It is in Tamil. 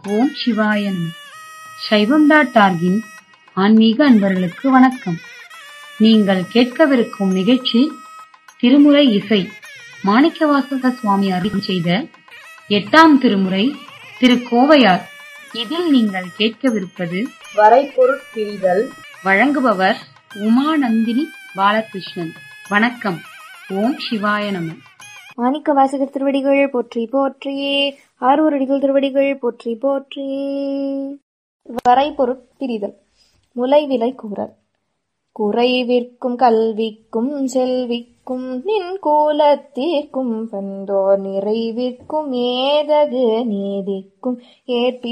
ஓம் சிவாய நம சைவம் டாட் ஆர்கின் ஆன்மீக அன்பர்களுக்கு வணக்கம் நீங்கள் கேட்கவிருக்கும் நிகழ்ச்சி திருமுறை இசை மாணிக்கவாசக சுவாமி அருள் செய்த எட்டாம் திருமுறை திரு கோவையார் இதில் நீங்கள் கேட்கவிருப்பது வரைபொருட் பிரிதல் வழங்குபவர் உமாநந்தினி பாலகிருஷ்ணன் வணக்கம் ஓம் சிவாய நம மாணிக்க வாசகர் திருவடிகள் போற்றி போற்றியே ஆரூர் அடிகள் திருவடிகள் போற்றி போற்றியே வரை பொருட்பிரிதல் முலைவிலை கூறல் குறைவிற்கும் கல்விக்கும் செல்விக்கும் நின் கூலத்திற்கும் வந்தோர் நிறைவிற்கும் ஏதகு நீதிக்கும் ஏற்பி